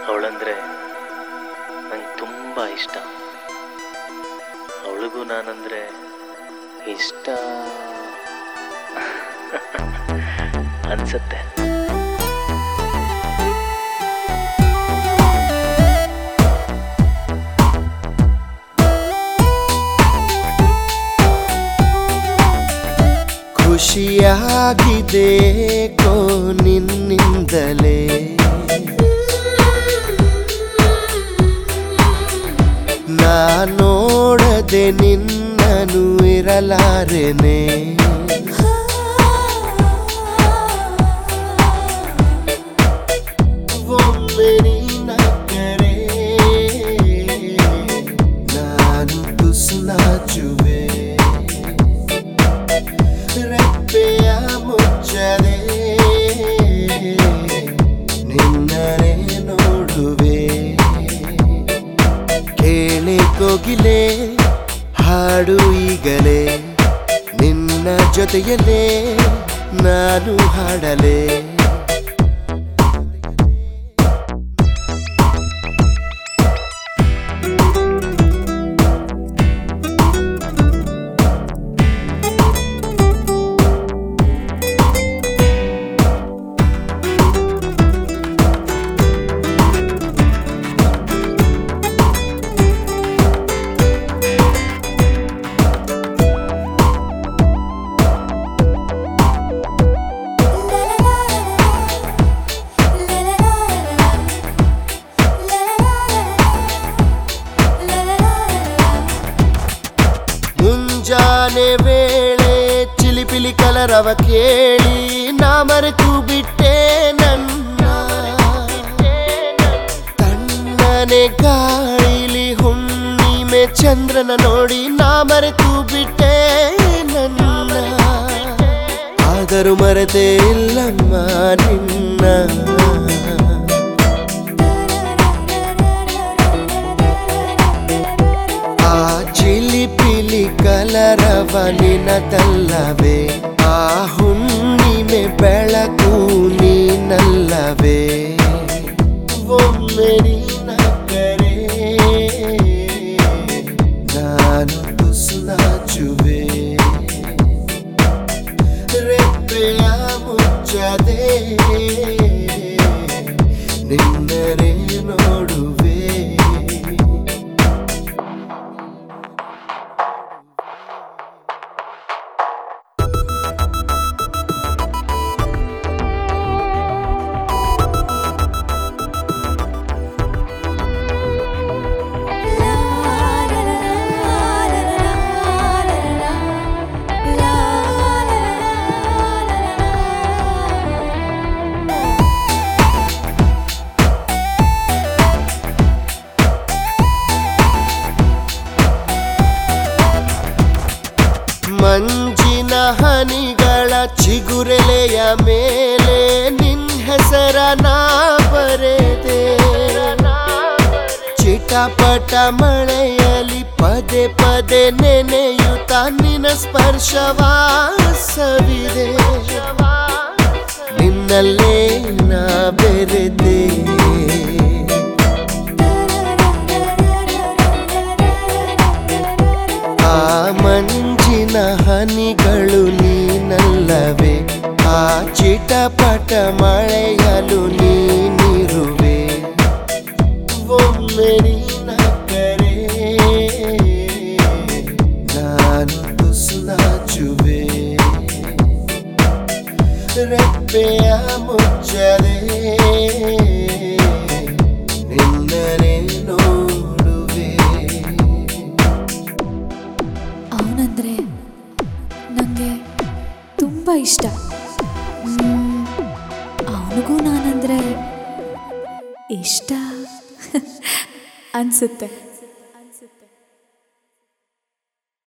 ಅವಳಂದ್ರೆ ನಂಗೆ ತುಂಬ ಇಷ್ಟ ಅವಳಿಗೂ ನಾನಂದ್ರೆ ಇಷ್ಟ ಅನ್ಸತ್ತೆ ಖುಷಿಯಾಗಿದೆ ಕೋ ನಿನ್ನಿಂದಲೇ ನಾ ನೋಡದೆ ನಿನ್ನನು ಇರಲಾರೆನೆ ಒಮ್ಮೆ ನೀನಕ್ಕರೆ ನಾನು ತುಸು ನಾಚುವೆ ರೆಪ್ಪೆಯ ಮುಚ್ಚದೆ ನಿನ್ನನೆ ನೋಡುವೆ ಕೇಳಿ ಕೋಗಿಲೆ ಹಾಡು ಈಗಲೇ ನಿನ್ನ ಜೊತೆಯಲ್ಲೇ ನಾನು ಹಾಡಲೇ ಮುಂಜಾನೆ ವೇಳೆ ಚಿಲಿಪಿಲಿ ಕಲರವ ಕೇಳಿ ನಾ ಮರೆತು ಬಿಟ್ಟೆ ನನ್ನ ತಣ್ಣನೆ ಗಾಳಿಲಿ ಹುಣ್ಣಿಮೆ ಚಂದ್ರನ ನೋಡಿ ನಾ ಮರೆತು ಬಿಟ್ಟೆ ನನ್ನ ಆದರೂ ಮರೆತೇ ಇಲ್ಲಮ್ಮ ನಿನ್ನ ಆ ಚಿಲಿಪಿಲಿ ಕಲರವ ನಿನದಲ್ಲವೇ ಆ ಹುಣ್ಣಿಮೆ ಬೆಳಕು ನೀನಲ್ಲವೇ ಒಮ್ಮೆ ನೀನಕ್ಕರೆ ನಾನು ತುಸು ನಾಚುವೆ ರೆಪ್ಪೆಯ ಮುಚ್ಚದೆ ನಿನ್ನರೆ ನೋಡುವೆ ಮಂಜಿನ ಹನಿಗಳ ಚಿಗುರೆಲೆಯ ಮೇಲೆ ನಿನ್ ಹೆಸರ ನಾ ಬರೆದೆ ಚಿಟಪಟ ಮಳೆಯಲಿ ಪದೇ ಪದೇ ನೆನೆಯುತ್ತ ನಿನ್ನ ಸ್ಪರ್ಶವಾಸವಿದೆ ನಿನ್ನಲ್ಲೇ ನಾ ಬೆರೆದೆ ಆ ಮಂಜಿನ ಹನಿಗಳು ನೀನಲ್ಲವೇ ಆ ಚಿಟಪಟ ಮಳೆಯಲು ನೀನಿರುವೆ ಒಮ್ಮೆ ನೀನಕ್ಕರೆ ನಾನು ತುಸು ನಾಚುವೆ ರೆಪ್ಪೆಯ ಮುಚ್ಚದೆ ನಿನ್ನನೆ ನೋಡುವೆ ಅವನಂದ್ರೆ ನನಗೆ ತುಂಬ ಇಷ್ಟ ಅವನಿಗೂ ನಾನಂದ್ರೆ ಇಷ್ಟ ಅನಿಸುತ್ತೆ